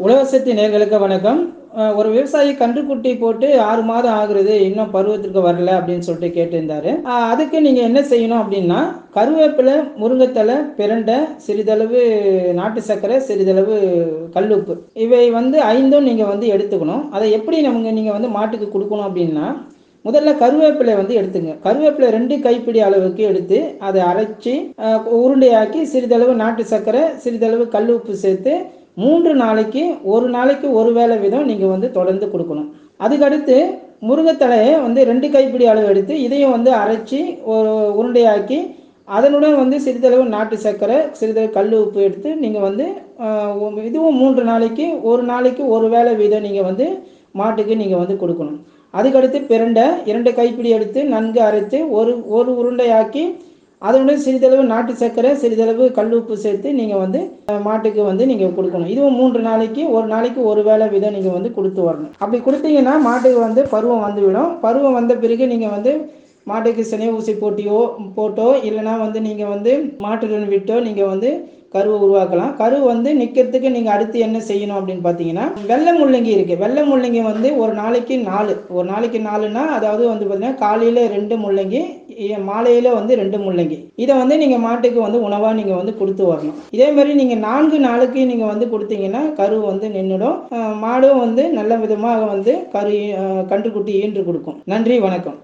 உலகசக்தி நேர்களுக்கு வணக்கம் அஹ் ஒரு விவசாயி கன்றுக்குட்டி போட்டு ஆறு மாதம் ஆகுறது இன்னும் பருவத்திற்கு வரல அப்படின்னு சொல்லிட்டு கேட்டிருந்தாரு அஹ் அதுக்கு நீங்க என்ன செய்யணும் அப்படின்னா கருவேப்பிலை முருங்கைத்தலை பிரண்டை சிறிதளவு நாட்டு சர்க்கரை சிறிதளவு கல்லுப்பு இவை வந்து ஐந்தும் நீங்க வந்து எடுத்துக்கணும் அதை எப்படி நமக்கு நீங்க வந்து மாட்டுக்கு கொடுக்கணும் அப்படின்னா முதல்ல கருவேப்பிலை வந்து எடுத்துங்க கருவேப்பிலை ரெண்டு கைப்பிடி அளவுக்கு எடுத்து அதை அரைச்சி அஹ், உருண்டையாக்கி சிறிதளவு நாட்டு சர்க்கரை சிறிதளவு கல் உப்பு சேர்த்து மூன்று நாளைக்கு ஒரு நாளைக்கு ஒரு வேளை வீதம் நீங்கள் வந்து தொடர்ந்து கொடுக்கணும் அதுக்கடுத்து முருங்கைத்தலையை வந்து ரெண்டு கைப்பிடி அளவு எடுத்து இதையும் வந்து அரைச்சி ஒரு உருண்டையாக்கி அதனுடன் வந்து சிறிதளவு நாட்டு சர்க்கரை சிறிதளவு கல் உப்பு எடுத்து நீங்கள் வந்து அஹ், இதுவும் மூன்று நாளைக்கு ஒரு நாளைக்கு ஒரு வேளை வீதம் நீங்கள் வந்து மாட்டுக்கு நீங்கள் வந்து கொடுக்கணும் அதுக்கடுத்து பிரண்டை இரண்டு கைப்பிடி எடுத்து நன்கு அரைத்து ஒரு ஒரு உருண்டையாக்கி அதனுடன் சிறிதளவு நாட்டு சர்க்கரை சிறிதளவு கல் உப்பு சேர்த்து நீங்கள் வந்து அஹ், மாட்டுக்கு வந்து நீங்கள் கொடுக்கணும் இதுவும் மூன்று நாளைக்கு ஒரு நாளைக்கு ஒரு வேளை விதம் நீங்கள் வந்து கொடுத்து வரணும் அப்படி கொடுத்தீங்கன்னா மாட்டுக்கு வந்து பருவம் வந்துவிடும் பருவம் வந்த பிறகு நீங்கள் வந்து மாட்டுக்கு சினை ஊசி போட்டியோ போட்டோ இல்லைன்னா வந்து நீங்கள் வந்து மாட்டுடன் விட்டோ நீங்கள் வந்து கருவை உருவாக்கலாம் கரு வந்து நிற்கிறதுக்கு நீங்கள் அடுத்து என்ன செய்யணும் அப்படின்னு பார்த்தீங்கன்னா வெள்ளை முள்ளங்கி இருக்குது வெள்ளை முள்ளங்கி வந்து ஒரு நாளைக்கு நாலு ஒரு நாளைக்கு நாலுனா அதாவது வந்து பார்த்தீங்கன்னா காலையில் ரெண்டு முள்ளங்கி இ- மாலையில வந்து ரெண்டு முள்ளங்கி இதை வந்து நீங்கள் மாட்டுக்கு வந்து உணவாக நீங்கள் வந்து கொடுத்து வரணும் இதே மாதிரி நீங்கள் நான்கு நாளுக்கு நீங்கள் வந்து கொடுத்தீங்கன்னா கரு வந்து நின்றுடும் மாடும் வந்து நல்ல விதமாக வந்து கரு அஹ், கன்றுக்குட்டி ஈன்று கொடுக்கும் நன்றி வணக்கம்